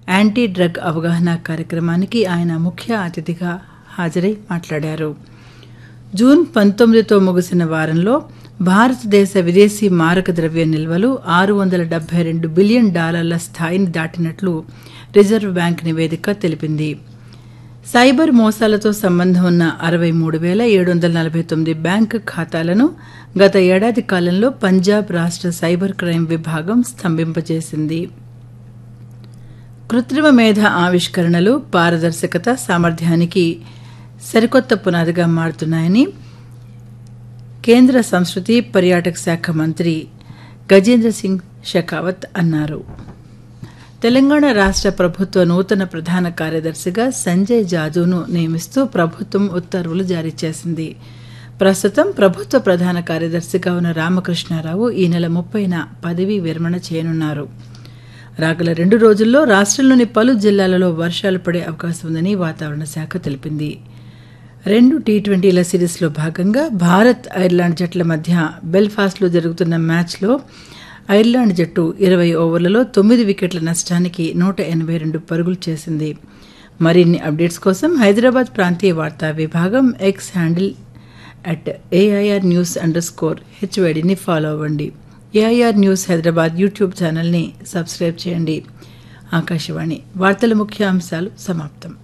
anti drug అవగాహన కార్యక్రమానికి ఆయన ముఖ్య అతిథిగా హాజరై మాట్లాడారు జూన్ పంతొమ్మిదితో ముగిసిన వారంలో భారతదేశ విదేశీ మారక ద్రవ్య నిల్వలు ఆరు వందల డెబ్బై రెండు బిలియన్ డాలర్ల స్థాయిని దాటినట్లు రిజర్వ్ బ్యాంక్ నివేదిక తెలిపింది సైబర్ మోసాలతో సంబంధం ఉన్న అరవై మూడు వేల ఏడు వందల నలభై తొమ్మిది బ్యాంకు ఖాతాలను గత ఏడాది కాలంలో పంజాబ్ రాష్ట్ర సైబర్ క్రైమ్ విభాగం స్తంభింపజేసింది కృత్రిమ మేధ ఆవిష్కరణలు పారదర్శకత సామర్థ్యానికి సరికొత్త పునాదిగా మారుతున్నాయని కేంద్ర సంస్కృతి పర్యాటక శాఖ మంత్రి గజేంద్ర సింగ్ షెకావత్ అన్నారు తెలంగాణ రాష్ట్ర ప్రభుత్వ నూతన ప్రధాన కార్యదర్శిగా సంజయ్ జాజును నియమిస్తూ ప్రభుత్వం ఉత్తర్వులు జారీ చేసింది ప్రస్తుతం ప్రభుత్వ ప్రధాన కార్యదర్శిగా ఉన్న రామకృష్ణారావు ఈ నెల ముప్పైన పదవీ విరమణ చేయనున్నారు రాగల రెండు రోజుల్లో రాష్ట్రంలోని పలు జిల్లాలలో వర్షాలు పడే అవకాశం ఉందని వాతావరణ శాఖ తెలిపింది రెండు టీ ట్వంటీల సిరీస్లో భాగంగా భారత్ ఐర్లాండ్ జట్ల మధ్య బెల్ఫాస్ట్లో జరుగుతున్న మ్యాచ్లో ఐర్లాండ్ జట్టు ఇరవై ఓవర్లలో తొమ్మిది వికెట్ల నష్టానికి నూట ఎనభై రెండు పరుగులు చేసింది మరిన్ని అప్డేట్స్ కోసం హైదరాబాద్ ప్రాంతీయ వార్తా విభాగం X handle at AIR news underscore హెచ్వైడిని ఫాలో అవ్వండి ఏఐఆర్ న్యూస్ హైదరాబాద్ యూట్యూబ్ ఛానల్ని సబ్స్క్రైబ్ చేయండి ఆకాశవాణి వార్తల ముఖ్యాంశాలు సమాప్తం